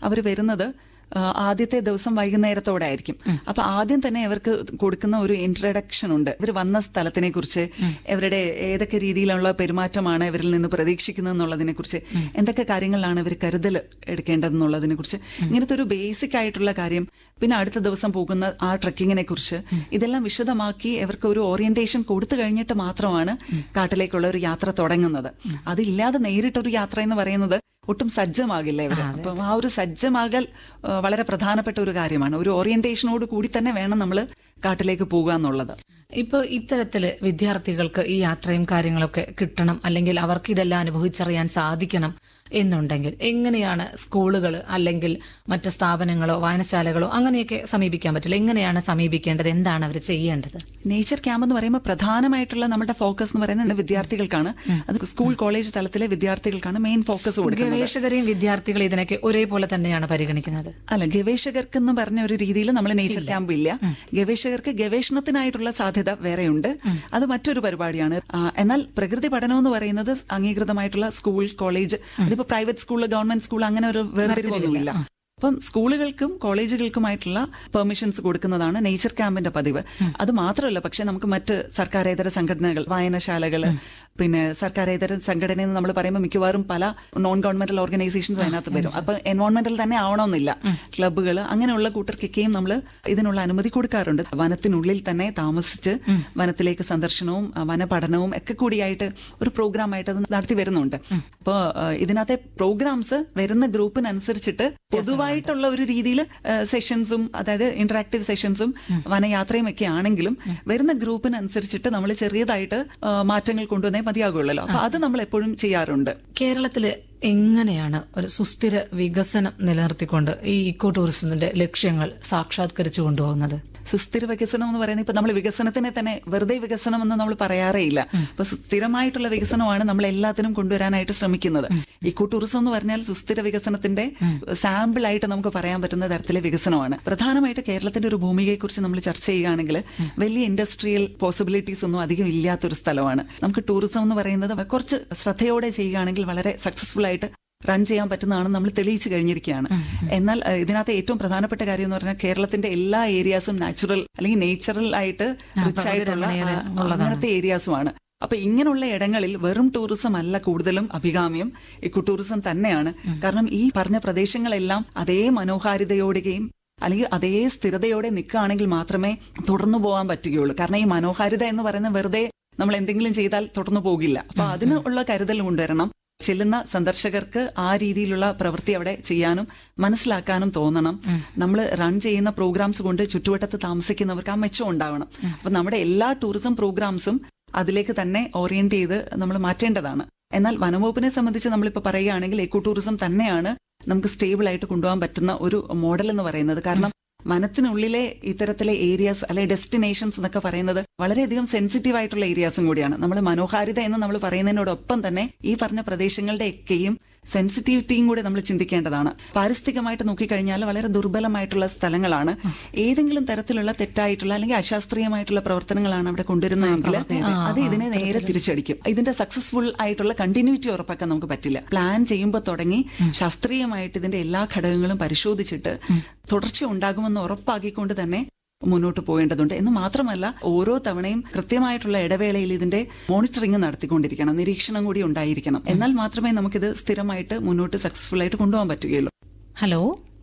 അവർ വരുന്നത് ആ, ആദ്യത്തെ ദിവസം വൈകുന്നേരത്തോടെ ആയിരിക്കും അപ്പൊ ആദ്യം തന്നെ അവർക്ക് കൊടുക്കുന്ന ഒരു ഇൻട്രഡക്ഷൻ ഉണ്ട് ഇവർ വന്ന സ്ഥലത്തിനെ കുറിച്ച് ഇവരുടെ ഏതൊക്കെ രീതിയിലുള്ള പെരുമാറ്റമാണ് ഇവരിൽ നിന്ന് പ്രതീക്ഷിക്കുന്നത് എന്നുള്ളതിനെ കുറിച്ച് എന്തൊക്കെ കാര്യങ്ങളിലാണ് ഇവർ കരുതൽ എടുക്കേണ്ടതെന്നുള്ളതിനെ കുറിച്ച് ഇങ്ങനത്തെ ഒരു ബേസിക് ആയിട്ടുള്ള കാര്യം പിന്നെ അടുത്ത ദിവസം പോകുന്ന ആ ട്രക്കിങ്ങിനെ കുറിച്ച് ഇതെല്ലാം വിശദമാക്കി ഇവർക്ക് ഒരു ഓറിയന്റേഷൻ കൊടുത്തു കഴിഞ്ഞിട്ട് മാത്രമാണ് കാട്ടിലേക്കുള്ള ഒരു യാത്ര തുടങ്ങുന്നത് അതില്ലാതെ നേരിട്ടൊരു യാത്ര എന്ന് പറയുന്നത് ഒട്ടും സജ്ജമാകില്ല ഇവർ അപ്പം ആ ഒരു സജ്ജമാകൽ ആ, വളരെ പ്രധാനപ്പെട്ട ഒരു കാര്യമാണ് ഒരു ഓറിയന്റേഷനോട് കൂടി തന്നെ വേണം നമ്മൾ കാട്ടിലേക്ക് പോകുക എന്നുള്ളത് ഇപ്പൊ ഇത്തരത്തില് വിദ്യാർത്ഥികൾക്ക് ഈ യാത്രയും കാര്യങ്ങളൊക്കെ കിട്ടണം അല്ലെങ്കിൽ അവർക്ക് ഇതെല്ലാം അനുഭവിച്ചറിയാൻ സാധിക്കണം എന്നുണ്ടെങ്കിൽ എങ്ങനെയാണ് സ്കൂളുകൾ അല്ലെങ്കിൽ മറ്റ് സ്ഥാപനങ്ങളോ വായനശാലകളോ അങ്ങനെയൊക്കെ സമീപിക്കാൻ പറ്റില്ല എങ്ങനെയാണ് സമീപിക്കേണ്ടത് എന്താണ് അവർ ചെയ്യേണ്ടത് നേച്ചർ ക്യാമ്പ് എന്ന് പറയുമ്പോൾ പ്രധാനമായിട്ടുള്ള നമ്മുടെ ഫോക്കസ് എന്ന് പറയുന്നത് വിദ്യാർത്ഥികൾക്കാണ് അത് സ്കൂൾ കോളേജ് തലത്തിലെ വിദ്യാർത്ഥികൾക്കാണ് മെയിൻ ഫോക്കസ് കൊടുക്കുന്നത് ഗവേഷകരെയും വിദ്യാർത്ഥികളെയും ഇതിനൊക്കെ ഒരേപോലെ തന്നെയാണ് പരിഗണിക്കുന്നത് അല്ല ഗവേഷകർക്ക് എന്ന് പറഞ്ഞ ഒരു രീതിയിൽ നമ്മൾ നേച്ചർ ക്യാമ്പ് ഇല്ല ഗവേഷകർക്ക് ഗവേഷണത്തിനായിട്ടുള്ള സാധ്യത വേറെയുണ്ട് അത് മറ്റൊരു പരിപാടിയാണ് ആ, എന്നാൽ പ്രകൃതി പഠനം എന്ന് പറയുന്നത് അംഗീകൃതമായിട്ടുള്ള സ്കൂൾ കോളേജ് അതിപ്പോ പ്രൈവറ്റ് സ്കൂൾ ഗവൺമെന്റ് സ്കൂൾ അങ്ങനെ ഒരു വേർതിരിവൊന്നുമില്ല അപ്പം സ്കൂളുകൾക്കും കോളേജുകൾക്കുമായിട്ടുള്ള പെർമിഷൻസ് കൊടുക്കുന്നതാണ് നേച്ചർ ക്യാമ്പിന്റെ പതിവ് അത് മാത്രമല്ല പക്ഷെ നമുക്ക് മറ്റ് സർക്കാരേതര സംഘടനകൾ വായനശാലകൾ പിന്നെ സർക്കാരേതര സംഘടന എന്ന് നമ്മൾ പറയുമ്പോൾ മിക്കവാറും പല നോൺ ഗവൺമെന്റൽ ഓർഗനൈസേഷൻസ് അതിനകത്ത് വരും അപ്പൊ എൻവോൺമെന്റൽ തന്നെ ആവണമെന്നില്ല ക്ലബ്ബുകൾ അങ്ങനെയുള്ള കൂട്ടർക്കൊക്കെയും നമ്മൾ ഇതിനുള്ള അനുമതി കൊടുക്കാറുണ്ട് വനത്തിനുള്ളിൽ തന്നെ താമസിച്ച് വനത്തിലേക്ക് സന്ദർശനവും ആ, വനപഠനവും ഒക്കെ കൂടിയായിട്ട് ഒരു പ്രോഗ്രാം ആയിട്ട് അത് നടത്തി വരുന്നുണ്ട് അപ്പോൾ ഇതിനകത്തെ പ്രോഗ്രാംസ് വരുന്ന ഗ്രൂപ്പിനനുസരിച്ചിട്ട് പൊതുവായിട്ടുള്ള ഒരു രീതിയിൽ സെഷൻസും അതായത് ഇന്ററാക്റ്റീവ് സെഷൻസും വനയാത്രയും ഒക്കെ ആണെങ്കിലും വരുന്ന ഗ്രൂപ്പിനനുസരിച്ചിട്ട് നമ്മൾ ചെറിയതായിട്ട് ആ, മാറ്റങ്ങൾ കൊണ്ടുവന്നേ മതിയാകുള്ളല്ലോ അപ്പൊ അത് നമ്മൾ എപ്പോഴും ചെയ്യാറുണ്ട് കേരളത്തില് എങ്ങനെയാണ് ഒരു സുസ്ഥിര വികസനം നിലനിർത്തിക്കൊണ്ട് ഈ ഇക്കോ ടൂറിസത്തിന്റെ ലക്ഷ്യങ്ങൾ സാക്ഷാത്കരിച്ചു കൊണ്ടുപോകുന്നത് സുസ്ഥിര വികസനം എന്ന് പറയുന്നത് ഇപ്പൊ നമ്മൾ വികസനത്തിനെ തന്നെ വെറുതെ വികസനം എന്ന് നമ്മൾ പറയാറേ ഇല്ല അപ്പൊ സുസ്ഥിരമായിട്ടുള്ള വികസനമാണ് നമ്മൾ എല്ലാത്തിനും കൊണ്ടുവരാനായിട്ട് ശ്രമിക്കുന്നത് ഇക്കോ ടൂറിസം എന്ന് പറഞ്ഞാൽ സുസ്ഥിര വികസനത്തിന്റെ സാമ്പിൾ ആയിട്ട് നമുക്ക് പറയാൻ പറ്റുന്ന തരത്തിലെ വികസനമാണ് പ്രധാനമായിട്ട് കേരളത്തിന്റെ ഒരു ഭൂമികയെ കുറിച്ച് നമ്മൾ ചർച്ച ചെയ്യുകയാണെങ്കിൽ വലിയ ഇൻഡസ്ട്രിയൽ പോസിബിലിറ്റീസ് ഒന്നും അധികം ഇല്ലാത്തൊരു സ്ഥലമാണ് നമുക്ക് ടൂറിസം എന്ന് പറയുന്നത് കുറച്ച് ശ്രദ്ധയോടെ ചെയ്യുകയാണെങ്കിൽ വളരെ സക്സസ്ഫുൾ ആയിട്ട് റൺ ചെയ്യാൻ പറ്റുന്നതാണ് നമ്മൾ തെളിയിച്ചു കഴിഞ്ഞിരിക്കുകയാണ് എന്നാൽ ഏഹ്, ഇതിനകത്ത് ഏറ്റവും പ്രധാനപ്പെട്ട കാര്യം എന്ന് പറഞ്ഞാൽ കേരളത്തിന്റെ എല്ലാ ഏരിയാസും നാച്ചുറൽ അല്ലെങ്കിൽ നേച്ചുറൽ ആയിട്ട് റിച്ച് ആയിട്ടുള്ള ആ, അങ്ങനത്തെ ഏരിയാസുമാണ് അപ്പൊ ഇങ്ങനെയുള്ള ഇടങ്ങളിൽ വെറും ടൂറിസം അല്ല കൂടുതലും അഭികാമ്യം ഇക്കോ ടൂറിസം തന്നെയാണ് കാരണം ഈ പറഞ്ഞ പ്രദേശങ്ങളെല്ലാം അതേ മനോഹാരിതയോടെയും അല്ലെങ്കിൽ അതേ സ്ഥിരതയോടെ നിൽക്കുകയാണെങ്കിൽ മാത്രമേ തുടർന്നു പോകാൻ പറ്റുകയുള്ളൂ കാരണം ഈ മനോഹാരിത എന്ന് പറയുന്നത് വെറുതെ നമ്മൾ എന്തെങ്കിലും ചെയ്താൽ തുടർന്നു പോകില്ല അപ്പൊ അതിനുള്ള കരുതൽ കൊണ്ടുവരണം ചെല്ലുന്ന സന്ദർശകർക്ക് ആ രീതിയിലുള്ള പ്രവൃത്തി അവിടെ ചെയ്യാനും മനസ്സിലാക്കാനും തോന്നണം നമ്മൾ റൺ ചെയ്യുന്ന പ്രോഗ്രാംസ് കൊണ്ട് ചുറ്റുവട്ടത്ത് താമസിക്കുന്നവർക്ക് ആ മെച്ചം ഉണ്ടാവണം അപ്പൊ നമ്മുടെ എല്ലാ ടൂറിസം പ്രോഗ്രാംസും അതിലേക്ക് തന്നെ ഓറിയന്റ് ചെയ്ത് നമ്മൾ മാറ്റേണ്ടതാണ് എന്നാൽ വനംവകുപ്പിനെ സംബന്ധിച്ച് നമ്മളിപ്പോൾ പറയുകയാണെങ്കിൽ എക്കോ ടൂറിസം തന്നെയാണ് നമുക്ക് സ്റ്റേബിൾ ആയിട്ട് കൊണ്ടുപോകാൻ പറ്റുന്ന ഒരു മോഡൽ എന്ന് പറയുന്നത് കാരണം വനത്തിനുള്ളിലെ ഇത്തരത്തിലെ ഏരിയാസ് അല്ലെ ഡെസ്റ്റിനേഷൻസ് എന്നൊക്കെ പറയുന്നത് വളരെയധികം സെൻസിറ്റീവ് ആയിട്ടുള്ള ഏരിയാസും കൂടിയാണ് നമ്മൾ മനോഹാരിത എന്ന് നമ്മൾ പറയുന്നതിനോടൊപ്പം തന്നെ ഈ പറഞ്ഞ പ്രദേശങ്ങളുടെ ഒക്കെയും സെൻസിറ്റിവിറ്റിയും കൂടെ നമ്മൾ ചിന്തിക്കേണ്ടതാണ് പാരിസ്ഥിതികമായിട്ട് നോക്കിക്കഴിഞ്ഞാൽ വളരെ ദുർബലമായിട്ടുള്ള സ്ഥലങ്ങളാണ് ഏതെങ്കിലും തരത്തിലുള്ള തെറ്റായിട്ടുള്ള അല്ലെങ്കിൽ അശാസ്ത്രീയമായിട്ടുള്ള പ്രവർത്തനങ്ങളാണ് അവിടെ കൊണ്ടുവരുന്നതെങ്കിൽ അത് ഇതിനെ നേരെ തിരിച്ചടിക്കും ഇതിന്റെ സക്സസ്ഫുൾ ആയിട്ടുള്ള കണ്ടിന്യൂറ്റി ഉറപ്പാക്കാൻ നമുക്ക് പറ്റില്ല പ്ലാൻ ചെയ്യുമ്പോൾ തുടങ്ങി ശാസ്ത്രീയമായിട്ട് ഇതിന്റെ എല്ലാ ഘടകങ്ങളും പരിശോധിച്ചിട്ട് തുടർച്ച ഉണ്ടാകുമെന്ന് ഉറപ്പാക്കിക്കൊണ്ട് തന്നെ മുന്നോട്ട് പോകേണ്ടതുണ്ട് എന്ന് മാത്രമല്ല ഓരോ തവണയും കൃത്യമായിട്ടുള്ള ഇടവേളയിൽ ഇതിന്റെ മോണിറ്ററിംഗ് നടത്തിക്കൊണ്ടിരിക്കണം നിരീക്ഷണം കൂടി ഉണ്ടായിരിക്കണം എന്നാൽ മാത്രമേ നമുക്കിത് സ്ഥിരമായിട്ട് മുന്നോട്ട് സക്സസ്ഫുൾ ആയിട്ട് കൊണ്ടുപോകാൻ പറ്റുകയുള്ളൂ ഹലോ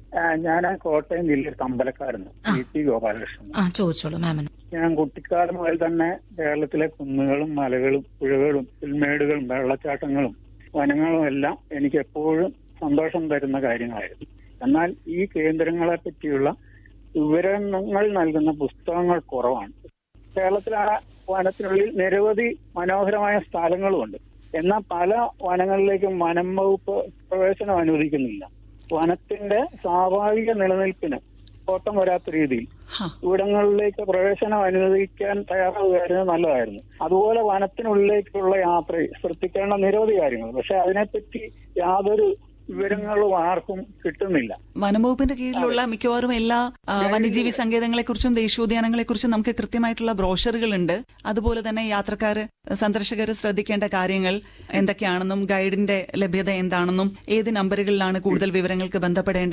ഞാൻ കോട്ടയം ജില്ലയിൽ തമ്പലക്കാരുന്നു പി ടി ഗോപാലകൃഷ്ണൻ ആ ചോദിച്ചോളൂ മാമിന് ഞാൻ കുട്ടിക്കാലം മുതൽ തന്നെ കേരളത്തിലെ കുന്നുകളും മലകളും പുഴകളും പുൽമേടുകളും വെള്ളച്ചാട്ടങ്ങളും വനങ്ങളും എല്ലാം എനിക്ക് എപ്പോഴും സന്തോഷം തരുന്ന കാര്യങ്ങളായിരുന്നു എന്നാൽ ഈ കേന്ദ്രങ്ങളെ പറ്റിയുള്ള വിവരണങ്ങൾ നൽകുന്ന പുസ്തകങ്ങൾ കുറവാണ് കേരളത്തിലെ ആ വനത്തിനുള്ളിൽ നിരവധി മനോഹരമായ സ്ഥലങ്ങളുമുണ്ട് എന്നാൽ പല വനങ്ങളിലേക്കും വനം വകുപ്പ് പ്രവേശനം അനുവദിക്കുന്നില്ല വനത്തിന്റെ സ്വാഭാവിക നിലനിൽപ്പിന് കോട്ടം വരാത്ത രീതിയിൽ ഹാ ഇവിടങ്ങളിലേക്ക് പ്രവേശനം അനുവദിക്കാൻ തയ്യാറാവുകയായിരുന്നു നല്ലതായിരുന്നു അതുപോലെ വനത്തിനുള്ളിലേക്കുള്ള യാത്രയിൽ ശ്രദ്ധിക്കേണ്ട നിരവധി കാര്യങ്ങൾ പക്ഷെ അതിനെപ്പറ്റി യാതൊരു വിവരങ്ങളും ആർക്കും കിട്ടുന്നില്ല വനംവകുപ്പിന്റെ കീഴിലുള്ള മിക്കവാറും എല്ലാ ആ, വന്യജീവി സങ്കേതങ്ങളെ കുറിച്ചും ദേശീയോദ്യാനങ്ങളെ കുറിച്ചും നമുക്ക് കൃത്യമായിട്ടുള്ള ബ്രോഷറുകൾ ഉണ്ട് അതുപോലെ തന്നെ യാത്രക്കാര് സന്ദർശകർ ശ്രദ്ധിക്കേണ്ട കാര്യങ്ങൾ എന്തൊക്കെയാണെന്നും ഗൈഡിന്റെ ലഭ്യത എന്താണെന്നും ഏത് നമ്പറുകളിലാണ് കൂടുതൽ വിവരങ്ങൾക്ക് ബന്ധപ്പെടേണ്ടത്